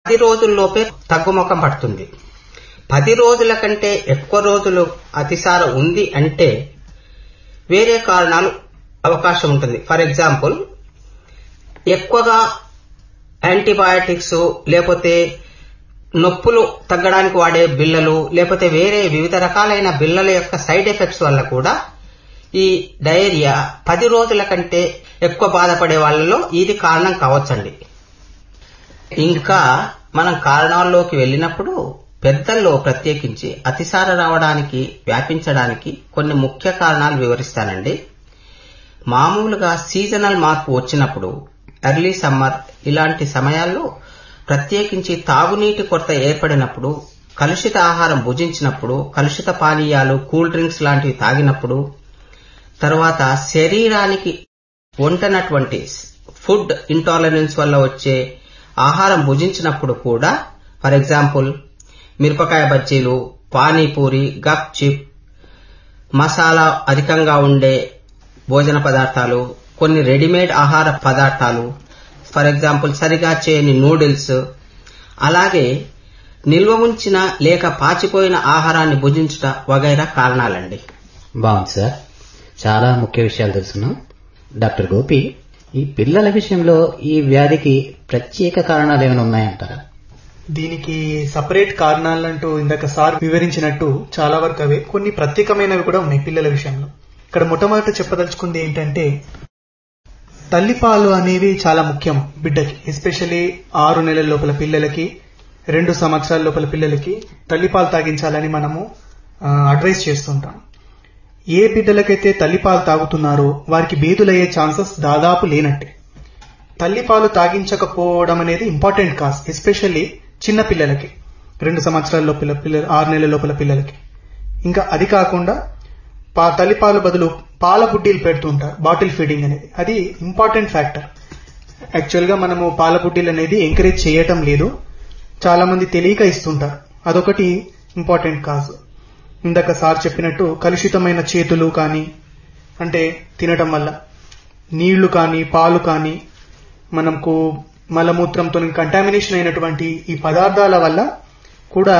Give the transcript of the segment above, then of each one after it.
పది రోజుల్లోపే తగ్గుముఖం పడుతుంది పది రోజుల కంటే ఎక్కువ రోజులు అతిసార ఉంది అంటే వేరే కారణాలు అవకాశం ఉంటుంది ఫర్ ఎగ్జాంపుల్ ఎక్కువగా యాంటీబయాటిక్స్ లేకపోతే నొప్పులు తగ్గడానికి వాడే బిళ్ళలు లేకపోతే వేరే వివిధ రకాలైన బిళ్ళల యొక్క సైడ్ ఎఫెక్ట్స్ వల్ల కూడా ఈ డయేరియా పది రోజుల కంటే ఎక్కువ బాధపడే వాళ్ళలో ఇది కారణం కావచ్చండి ఇంకా మనం కారణాల్లోకి వెళ్ళినప్పుడు పెద్దల్లో ప్రత్యేకించి అతిసార రావడానికి వ్యాపించడానికి కొన్ని ముఖ్య కారణాలు వివరిస్తానండి మామూలుగా సీజనల్ మార్పు వచ్చినప్పుడు ఎర్లీ సమ్మర్ ఇలాంటి సమయాల్లో ప్రత్యేకించి తాగునీటి కొరత ఏర్పడినప్పుడు కలుషిత ఆహారం భుజించినప్పుడు కలుషిత పానీయాలు కూల్ డ్రింక్స్ లాంటివి తాగినప్పుడు తర్వాత శరీరానికి వంటనటువంటి ఫుడ్ ఇంటాలరెన్స్ వల్ల వచ్చే ఆహారం భుజించినప్పుడు కూడా ఫర్ ఎగ్జాంపుల్ మిరపకాయ బజ్జీలు పానీపూరి గప్ చిప్ మసాలా అధికంగా ఉండే భోజన పదార్థాలు కొన్ని రెడీమేడ్ ఆహార పదార్థాలు ఫర్ ఎగ్జాంపుల్ సరిగా చేయని నూడిల్స్ అలాగే నిల్వ ఉంచిన లేక పాచిపోయిన ఆహారాన్ని భుజించుట వగైరా కారణాలండి బాగుంది సార్ చాలా ముఖ్య విషయాలు తెలుసుకున్నాం డాక్టర్ గోపి ఈ పిల్లల విషయంలో ఈ వ్యాధికి ప్రత్యేక కారణాలు ఏమైనా ఉన్నాయంటారా దీనికి సపరేట్ కారణాలంటూ ఇందాక సార్ వివరించినట్టు చాలా వరకు అవే కొన్ని ప్రత్యేకమైనవి కూడా ఉన్నాయి పిల్లల విషయంలో ఇక్కడ మొట్టమొదట చెప్పదలుచుకుంది ఏంటంటే తల్లిపాలు అనేవి చాలా ముఖ్యం బిడ్డకి ఎస్పెషల్లీ ఆరు నెలల లోపల పిల్లలకి రెండు సంవత్సరాల లోపల పిల్లలకి తల్లిపాలు తాగించాలని మనము అడ్వైస్ చేస్తుంటాం ఏ బిడ్డలకైతే తల్లిపాలు తాగుతున్నారో వారికి బేదులయ్యే ఛాన్సెస్ దాదాపు లేనట్టే తల్లిపాలు తాగించకపోవడం అనేది ఇంపార్టెంట్ కాజ్ ఎస్పెషల్లీ చిన్న పిల్లలకి రెండు సంవత్సరాల లోపల పిల్లలు ఆరు నెలల లోపల పిల్లలకి ఇంకా అది కాకుండా పా తల్లిపాలు బదులు పాల బుడ్డీలు పెడుతుంటారు బాటిల్ ఫీడింగ్ అనేది అది ఇంపార్టెంట్ ఫ్యాక్టర్ యాక్చువల్ గా మనము పాల బుడ్డీలు అనేది ఎంకరేజ్ చేయటం లేదు చాలా మంది తెలియక ఇస్తుంటారు అదొకటి ఇంపార్టెంట్ కాజ్ ఇందాక సార్ చెప్పినట్టు కలుషితమైన చేతులు కానీ అంటే తినటం వల్ల నీళ్లు కానీ పాలు కానీ మనకు మలమూత్రంతో కంటామినేషన్ అయినటువంటి ఈ పదార్థాల వల్ల కూడా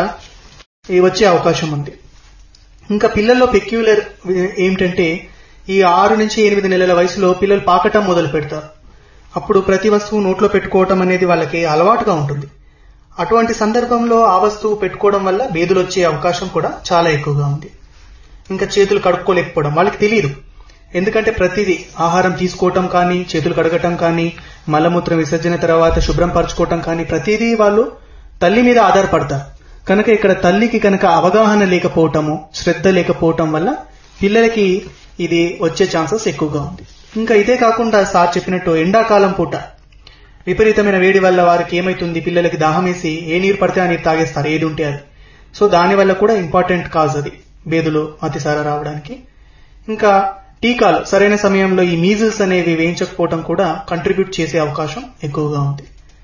ఈ వచ్చే అవకాశం ఉంది ఇంకా పిల్లల్లో పెక్యులర్ ఏమిటంటే ఈ ఆరు నుంచి ఎనిమిది నెలల వయసులో పిల్లలు పాకటం మొదలు పెడతారు అప్పుడు ప్రతి వస్తువు నోట్లో పెట్టుకోవటం అనేది వాళ్ళకి అలవాటుగా ఉంటుంది అటువంటి సందర్భంలో ఆ వస్తువు పెట్టుకోవడం వల్ల బేదులు వచ్చే అవకాశం కూడా చాలా ఎక్కువగా ఉంది ఇంకా చేతులు కడుక్కోలేకపోవడం వాళ్ళకి తెలియదు ఎందుకంటే ప్రతిదీ ఆహారం తీసుకోవటం కానీ చేతులు కడగటం కానీ మలమూత్రం విసర్జన తర్వాత శుభ్రం పరచుకోవటం కానీ ప్రతిదీ వాళ్ళు తల్లి మీద ఆధారపడతారు కనుక ఇక్కడ తల్లికి కనుక అవగాహన లేకపోవటము శ్రద్ధ లేకపోవటం వల్ల పిల్లలకి ఇది వచ్చే ఛాన్సెస్ ఎక్కువగా ఉంది ఇంకా ఇదే కాకుండా సార్ చెప్పినట్టు ఎండాకాలం పూట విపరీతమైన వేడి వల్ల వారికి ఏమైతుంది పిల్లలకి దాహం వేసి ఏ నీరు పడితే ఆ నీరు తాగేస్తారు ఏది ఉంటే అది సో దాని వల్ల కూడా ఇంపార్టెంట్ కాజ్ అది బేదులు అతిసార రావడానికి ఇంకా టీకాలు సరైన సమయంలో ఈ మీజిల్స్ అనేవి వేయించకపోవడం కూడా కంట్రిబ్యూట్ చేసే అవకాశం ఎక్కువగా ఉంది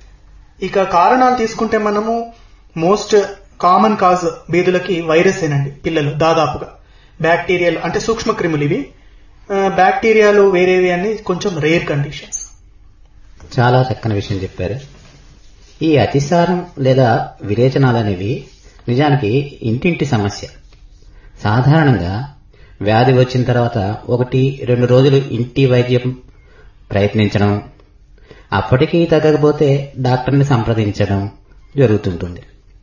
ఇక కారణాలు తీసుకుంటే మనము మోస్ట్ కామన్ కాజ్ బేదులకి వైరస్ ఏనండి పిల్లలు దాదాపుగా బ్యాక్టీరియాలు అంటే సూక్ష్మ క్రిములు ఇవి బ్యాక్టీరియాలు వేరేవి అన్ని కొంచెం రేర్ కండిషన్స్ చాలా చక్కని విషయం చెప్పారు ఈ అతిసారం లేదా విరేచనాలు అనేవి నిజానికి ఇంటింటి సమస్య సాధారణంగా వ్యాధి వచ్చిన తర్వాత ఒకటి రెండు రోజులు ఇంటి వైద్యం ప్రయత్నించడం అప్పటికీ తగ్గకపోతే డాక్టర్ని సంప్రదించడం జరుగుతుంటుంది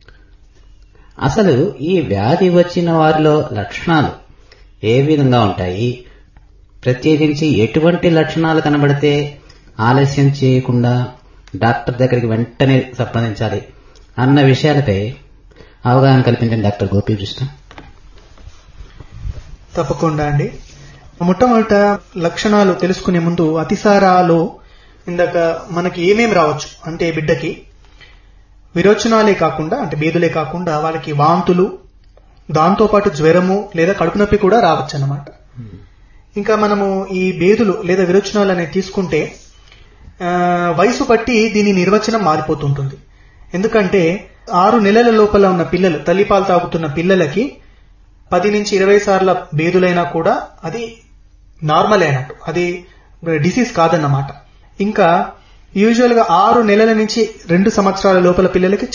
అసలు ఈ వ్యాధి వచ్చిన వారిలో లక్షణాలు ఏ విధంగా ఉంటాయి ప్రత్యేకించి ఎటువంటి లక్షణాలు కనబడితే ఆలస్యం చేయకుండా డాక్టర్ దగ్గరికి వెంటనే సంప్రదించాలి అన్న విషయాలపై అవగాహన కల్పించండి డాక్టర్ గోపీకృష్ణ తప్పకుండా అండి మొట్టమొదట లక్షణాలు తెలుసుకునే ముందు అతిసారాలో ఇందాక మనకి ఏమేమి రావచ్చు అంటే బిడ్డకి విరోచనాలే కాకుండా అంటే బేదులే కాకుండా వాళ్ళకి వాంతులు దాంతోపాటు జ్వరము లేదా కడుపు నొప్పి కూడా రావచ్చు అన్నమాట ఇంకా మనము ఈ బేదులు లేదా విరోచనాలు అనేవి తీసుకుంటే వయసు బట్టి దీని నిర్వచనం మారిపోతుంటుంది ఎందుకంటే ఆరు నెలల లోపల ఉన్న పిల్లలు తల్లిపాలు తాగుతున్న పిల్లలకి పది నుంచి ఇరవై సార్ల బేదులైనా కూడా అది నార్మల్ అయినట్టు అది డిసీజ్ కాదన్నమాట ఇంకా యూజువల్ గా ఆరు నెలల నుంచి రెండు సంవత్సరాల లోపల పిల్లలకి